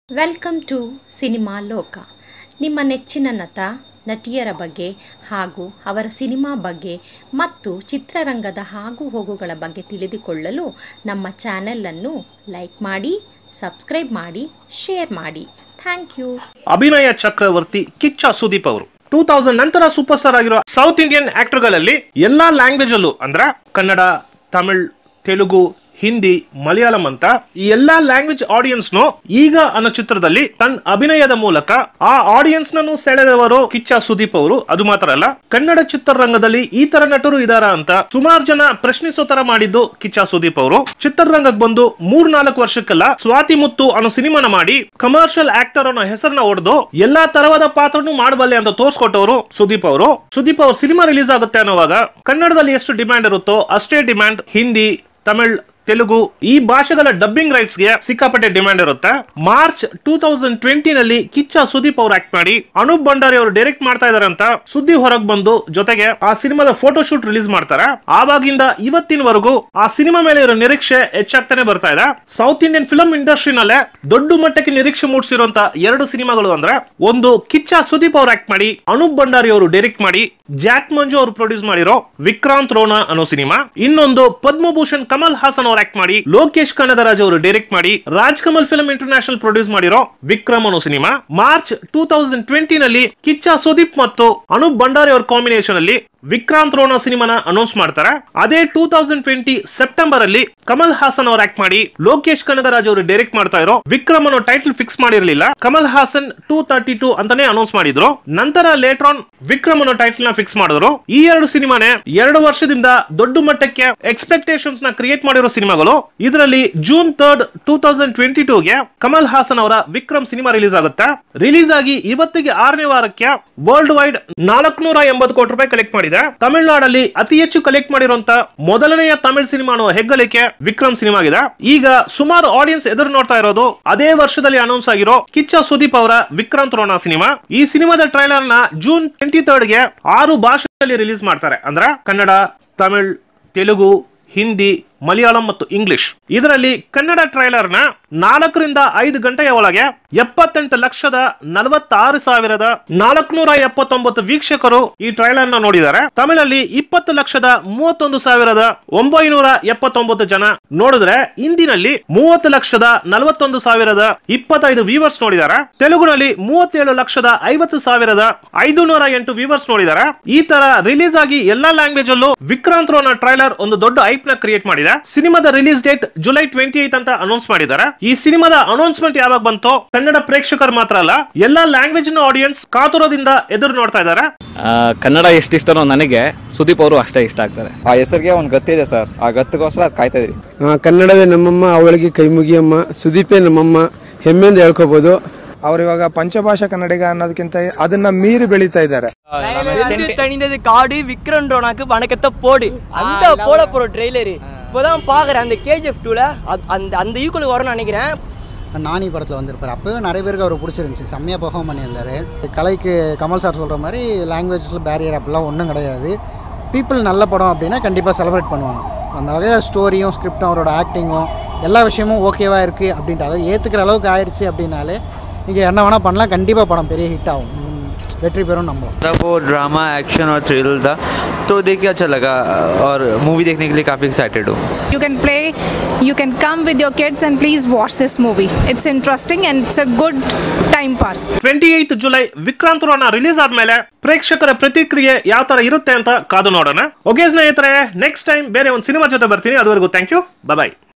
Welcome to cinema ಲೋಕ ನಿಮ್ಮ ನೆಚ್ಚಿನ ನಟ ನಟಿಯರ ಬಗ್ಗೆ ಹಾಗೂ ಅವರ ಸಿನಿಮಾ ಬಗ್ಗೆ ಮತ್ತು ಚಿತ್ರರಂಗದ ಆಗು ಹೋಗುಗಳ ಬಗ್ಗೆ ತಿಳಿದುಕೊಳ್ಳಲು ನಮ್ಮ ಚಾನೆಲನ್ನು ಲೈಕ್ ಮಾಡಿ ಸಬ್ಸ್ಕ್ರೈಬ್ ಮಾಡಿ ಶೇರ್ ಮಾಡಿ ಥ್ಯಾಂಕ್ ಯು ಅಭಿನಯ ಚಕ್ರವರ್ತಿ ಕಿಚ್ಚ ಸುದೀಪ್ ಅವರು ಟೂ ತೌಸಂಡ್ ನಂತರ ಸೂಪರ್ ಸ್ಟಾರ್ ಆಗಿರೋ ಸೌತ್ ಇಂಡಿಯನ್ ಆಕ್ಟರ್ಗಳಲ್ಲಿ ಎಲ್ಲಾ ಲ್ಯಾಂಗ್ವೇಜ್ ಅಲ್ಲೂ ಅಂದ್ರೆ ಕನ್ನಡ ತಮಿಳ್ ತೆಲುಗು ಹಿಂದಿ ಮಲಯಾಳಂ ಅಂತ ಈ ಎಲ್ಲಾ ಲ್ಯಾಂಗ್ವೇಜ್ ಆಡಿಯನ್ಸ್ ನು ಈಗ ಅನ್ನೋ ಚಿತ್ರದಲ್ಲಿ ತನ್ನ ಅಭಿನಯದ ಮೂಲಕ ಆ ಆಡಿಯನ್ಸ್ ನನ್ನು ಸೆಳೆದವರು ಕಿಚ್ಚ ಸುದೀಪ್ ಅವರು ಅದು ಮಾತ್ರ ಅಲ್ಲ ಕನ್ನಡ ಚಿತ್ರರಂಗದಲ್ಲಿ ಈ ತರ ನಟರು ಇದಾರ ಅಂತ ಸುಮಾರು ಜನ ಪ್ರಶ್ನಿಸೋ ತರ ಮಾಡಿದ್ದು ಕಿಚ್ಚ ಸುದೀಪ್ ಅವರು ಚಿತ್ರರಂಗಕ್ಕೆ ಬಂದು ಮೂರ್ ನಾಲ್ಕು ವರ್ಷಕ್ಕೆಲ್ಲ ಸ್ವಾತಿ ಮುತ್ತು ಅನ್ನೋ ಸಿನಿಮಾನ ಮಾಡಿ ಕಮರ್ಷಿಯಲ್ ಆಕ್ಟರ್ ಅನ್ನೋ ಹೆಸರನ್ನ ಹೊಡೆದು ಎಲ್ಲಾ ತರವಾದ ಪಾತ್ರನೂ ಮಾಡಬಲ್ಲೆ ಅಂತ ತೋರ್ಸ್ಕೊಟ್ಟವರು ಸುದೀಪ್ ಅವರು ಸುದೀಪ್ ಅವ್ರ ಸಿನಿಮಾ ರಿಲೀಸ್ ಆಗುತ್ತೆ ಅನ್ನೋವಾಗ ಕನ್ನಡದಲ್ಲಿ ಎಷ್ಟು ಡಿಮ್ಯಾಂಡ್ ಇರುತ್ತೋ ಅಷ್ಟೇ ಡಿಮ್ಯಾಂಡ್ ಹಿಂದಿ ತಮಿಳ್ ತೆಲುಗು ಈ ಭಾಷೆಗಳ ಡಬ್ಬಿಂಗ್ ರೈಟ್ಸ್ ಗೆ ಸಿಕ್ಕಾಪಟ್ಟೆ ಡಿಮ್ಯಾಂಡ್ ಇರುತ್ತೆ ಮಾರ್ಚ್ ಟೂ ತೌಸಂಡ್ ಟ್ವೆಂಟಿ ನಲ್ಲಿ ಕಿಚ್ಚ ಸುದೀಪ್ ಅವರು ಆಕ್ಟ್ ಮಾಡಿ ಅನೂಪ್ ಭಂಡಾರಿ ಅವರು ಡೈರೆಕ್ಟ್ ಮಾಡ್ತಾ ಇದಾರೆ ಅಂತ ಸುದ್ದಿ ಹೊರಗ್ ಬಂದು ಜೊತೆಗೆ ಆ ಸಿನಿಮಾದ ಫೋಟೋ ಶೂಟ್ ರಿಲೀಸ್ ಮಾಡ್ತಾರೆ ಆವಾಗಿಂದ ಇವತ್ತಿನವರೆಗೂ ಆ ಸಿನಿಮಾ ಮೇಲೆ ಇರೋ ನಿರೀಕ್ಷೆ ಹೆಚ್ಚಾಗ್ತಾನೆ ಬರ್ತಾ ಇದೆ ಸೌತ್ ಇಂಡಿಯನ್ ಫಿಲ್ಮ್ ಇಂಡಸ್ಟ್ರಿನಲ್ಲೇ ದೊಡ್ಡ ಮಟ್ಟಕ್ಕೆ ನಿರೀಕ್ಷೆ ಮೂಡಿಸಿರುವಂತ ಎರಡು ಸಿನಿಮಾಗಳು ಅಂದ್ರೆ ಒಂದು ಕಿಚ್ಚ ಸುದೀಪ್ ಅವರು ಆಕ್ಟ್ ಮಾಡಿ ಅನೂಪ್ ಭಂಡಾರಿ ಅವರು ಡೈರೆಕ್ಟ್ ಮಾಡಿ ಜಾಕ್ ಮಂಜು ಅವರು ಪ್ರೊಡ್ಯೂಸ್ ಮಾಡಿರೋ ವಿಕ್ರಾಂತ್ ರೋಣ ಅನ್ನೋ ಸಿನಿಮಾ ಇನ್ನೊಂದು ಪದ್ಮಭೂಷಣ್ ಕಮಲ್ ಹಾಸನ್ ಅವರು ಆಕ್ಟ್ ಮಾಡಿ ಲೋಕೇಶ್ ಕನಗರಾಜ್ ಅವರು ಡೈರೆಕ್ಟ್ ಮಾಡಿ Raj Kamal film international produce ಮಾಡಿರೋ ವಿಕ್ರಮ್ ಅನ್ನೋ cinema March two thousand twenty ನಲ್ಲಿ ಕಿಚ್ಚ ಸುದೀಪ್ ಮತ್ತು ಅನೂಪ್ ಭಂಡಾರಿ ಅವರ ಕಾಂಬಿನೇಷನ್ ಅಲ್ಲಿ ವಿಕ್ರಾಂತ್ ರೋಣ ಸಿನಿಮಾನ ಅನೌನ್ಸ್ ಮಾಡ್ತಾರೆ ಅದೇ ಟೂ ತೌಸಂಡ್ ಟ್ವೆಂಟಿ ಸೆಪ್ಟೆಂಬರ್ ಅಲ್ಲಿ ಕಮಲ್ ಹಾಸನ್ ಅವರು ಆಕ್ಟ್ ಮಾಡಿ ಲೋಕೇಶ್ ಕನಗರಾಜ್ ಅವರು ಡೈರೆಕ್ಟ್ ಮಾಡ್ತಾ ಇರೋ ವಿಕ್ರಮ್ ಅನ್ನೋ ಟೈಟಲ್ ಫಿಕ್ಸ್ ಮಾಡಿರಲಿಲ್ಲ Kamal Haasan two thirty two ಅಂತಾನೆ ಅನೌನ್ಸ್ ಮಾಡಿದ್ರು ನಂತರ ಲೇಟರ್ ಆನ್ ವಿಕ್ರಮ್ ಅನ್ನೋ ಟೈಟಲ್ ನ ಫಿಕ್ಸ್ ಮಾಡಿದ್ರು ಈ ಎರಡು ಸಿನಿಮಾನೇ ಎರಡು ವರ್ಷದಿಂದ ದೊಡ್ಡ ಮಟ್ಟಕ್ಕೆ ಎಕ್ಸ್ಪೆಕ್ಟೇಷನ್ಸ್ ನ ಕ್ರಿಯೇಟ್ ಮಾಡಿರೋ ಸಿನಿಮಾಗಳು ಇದರಲ್ಲಿ June third two thousand twenty ಟೂಗೆ ಕಮಲ್ ಹಾಸನ್ ಅವರ ವಿಕ್ರಮ್ ಸಿನಿಮಾ ರಿಲೀಸ್ ಆಗುತ್ತೆ ರಿಲೀಸ್ ಆಗಿ ಇವತ್ತಿಗೆ ಆರನೇ ವಾರಕ್ಕೆ ವರ್ಲ್ಡ್ ವೈಡ್ ನಾಲ್ಕುನೂರ ಎಂಬತ್ತು ಕೋಟಿ ರೂಪಾಯಿ ಕಲೆಕ್ಟ್ ಮಾಡಿದೆ ತಮಿಳುನಾಡಲ್ಲಿ ಅತಿ ಹೆಚ್ಚು ಕಲೆಕ್ಟ್ ಮಾಡಿರುವಂತ ಮೊದಲನೆಯ ತಮಿಳ್ ಸಿನಿಮಾ ಅನ್ನೋ ಹೆಗ್ಗಳಿಕೆ ವಿಕ್ರಮ್ ಸಿನಿಮಾ ಆಗಿದೆ ಈಗ ಸುಮಾರು ಆಡಿಯನ್ಸ್ ಎದುರು ನೋಡ್ತಾ ಇರೋದು ಅದೇ ವರ್ಷದಲ್ಲಿ ಅನೌನ್ಸ್ ಆಗಿರೋ ಕಿಚ್ಚ ಸುದೀಪ್ ಅವರ ವಿಕ್ರಾಂತ್ ರೋಣ ಸಿನಿಮಾ ಈ ಸಿನಿಮಾದ ಟ್ರೈಲರ್ ನ ಜೂನ್ ಟ್ವೆಂಟಿ ಥರ್ಡ್ ಗೆ ಆರು ಭಾಷೆಯಲ್ಲಿ ರಿಲೀಸ್ ಮಾಡ್ತಾರೆ ಅಂದ್ರ ಕನ್ನಡ ತಮಿಳ್ ತೆಲುಗು ಹಿಂದಿ ಮಲಯಾಳಂ ಮತ್ತು ಇಂಗ್ಲಿಷ್ ಇದರಲ್ಲಿ ಕನ್ನಡ ಟ್ರೈಲರ್ ನ ನಾಲ್ಕರಿಂದ ಐದು ಗಂಟೆಯ ಒಳಗೆ ಎಪ್ಪತ್ತೆಂಟು ಲಕ್ಷದ ನಲವತ್ತಾರು ಸಾವಿರದ ನಾಲ್ಕುನೂರ ಎಪ್ಪತ್ತೊಂಬತ್ತು ವೀಕ್ಷಕರು ಈ ಟ್ರೈಲರ್ ನ ನೋಡಿದ್ದಾರೆ ತಮಿಳಲ್ಲಿ ಇಪ್ಪತ್ತು ಲಕ್ಷದ ಮೂವತ್ತೊಂದು ಸಾವಿರದ ಒಂಬೈನೂರ ಎಪ್ಪತ್ತೊಂಬತ್ತು ಜನ ನೋಡಿದ್ರೆ ಹಿಂದಿನಲ್ಲಿ ಮೂವತ್ತು ಲಕ್ಷದ ನಲವತ್ತೊಂದು ಸಾವಿರದ ಇಪ್ಪತ್ತೈದು ವ್ಯೂವರ್ಸ್ ನೋಡಿದ್ದಾರೆ ತೆಲುಗುನಲ್ಲಿ ಮೂವತ್ತೇಳು ಲಕ್ಷದ ಐವತ್ತು ಸಾವಿರದ ಐದು ನೂರ ಎಂಟು ವ್ಯೂವರ್ಸ್ ನೋಡಿದ್ದಾರೆ ಈ ತರ ರಿಲೀಸ್ ಆಗಿ ಎಲ್ಲಾ ಲ್ಯಾಂಗ್ವೇಜ್ ಅಲ್ಲೂ ವಿಕ್ರಾಂತ್ ರೋನ ಟ್ರೈಲರ್ ಒಂದು ದೊಡ್ಡ ಐಪ್ ನ ಕ್ರಿಯೇಟ್ ಮಾಡಿದೆ ಸಿನಿಮಾದ release date July twenty eight ಅಂತ ಅನೌನ್ಸ್ ಮಾಡಿದ್ದಾರೆ ಈ ಸಿನಿಮಾದ ಅನೌನ್ಸ್ಮೆಂಟ್ ಯಾವಾಗ ಬಂತೋ ಕನ್ನಡ ಪ್ರೇಕ್ಷಕರು ಮಾತ್ರ ಅಲ್ಲ ಎಲ್ಲಾ ಲ್ಯಾಂಗ್ವೇಜ್ ನ ಆಡಿಯನ್ಸ್ ಕಾತುರದಿಂದ ಎದುರು ನೋಡ್ತಾ ಇದ್ದಾರೆ ಆ, ಕನ್ನಡ ಎಷ್ಟು ಇಷ್ಟನೋ ನನಗೆ ಸುದೀಪ್ ಅವರು ಅಷ್ಟೇ ಇಷ್ಟ ಆಗ್ತಾರೆ ಆ ಹೆಸರಿಗೆ ಒಂದು ಗತ್ತಿದೆ ಸರ್ ಆ ಗತ್ತಿಗೋಸ್ಕರ ಅದು ಕಾಯ್ತಾ ಇದ್ರಿ ಆ, ಕನ್ನಡವೇ ನಮ್ಮಮ್ಮ ಅವಳಿಗೆ ಕೈ ಮುಗಿಯಮ್ಮ ಸುದೀಪೇ ನಮ್ಮಮ್ಮ ಹೆಮ್ಮೆಂದು ಹೇಳ್ಕೋಬಹುದು ಅವ್ರು ಇವಾಗ ಪಂಚಭಾಷಾ ಕನ್ನಡಿಗ ಅನ್ನೋದಕ್ಕಿಂತ ಅದನ್ನ ಮೀರಿ ಬೆಳೀತಾ இದ್ದಾರೆ வெந்து தணிந்தது காடு விக்ரம் ரோனாக்கு வணக்கத்தை போடு அந்த போட போற ட்ரெய்லரு இப்போதான் பாக்குறேன் அந்த கேஜிஎஃப் டூல அந்த அந்த ஈக்குவலுக்கு வரும்னு நினைக்கிறேன் நானி படத்தில் வந்திருப்பார் அப்போவே நிறைய பேருக்கு அவர் பிடிச்சிருந்துச்சி செம்மையாக பெர்ஃபார்ம் பண்ணியிருந்தார் கலைக்கு கமல் சார் சொல்கிற மாதிரி லாங்குவேஜில் பேரியர் அப்படிலாம் ஒன்றும் கிடையாது பீப்புள் நல்ல படம் அப்படின்னா கண்டிப்பாக செலிப்ரேட் பண்ணுவாங்க அந்த வகையில் ஸ்டோரியும் ஸ்கிரிப்டும் அவரோட ஆக்டிங்கும் எல்லா விஷயமும் ஓகேவாக இருக்குது அப்படின்ட்டு அதை ஏற்றுக்கிற அளவுக்கு ஆயிடுச்சு அப்படின்னாலே நீங்கள் என்ன வேணால் பண்ணலாம் கண்டிப்பாக படம் பெரிய ஹிட் ஆகும் உம், வெற்றி பெறும் நம்பலாம் था वो ड्रामा एक्शन और थ्रिल था तो देख के अच्छा लगा और मूवी देखने के लिए काफ़ी एक्साइटेड हूँ You can play, you can come with your kids and please watch this movie. It's interesting and it's a good time pass. Twenty eighth July Vikrant Rona release ಆದ್ಮೇಲೆ ಪ್ರೇಕ್ಷಕರ ಪ್ರತಿಕ್ರಿಯೆ ಯಾವ ತರ ಇರುತ್ತೆ ಅಂತ ಕಾದು ನೋಡೋಣ ಓಕೆ ಸ್ನೇಹಿತರೆ ನೆಕ್ಸ್ಟ್ ಟೈಮ್ ಬೇರೆ ಒಂದು ಸಿನಿಮಾ ಜೊತೆ ಬರ್ತೀನಿ ಅದುವರೆಗೂ ಥ್ಯಾಂಕ್ ಯು ಬಾಯ್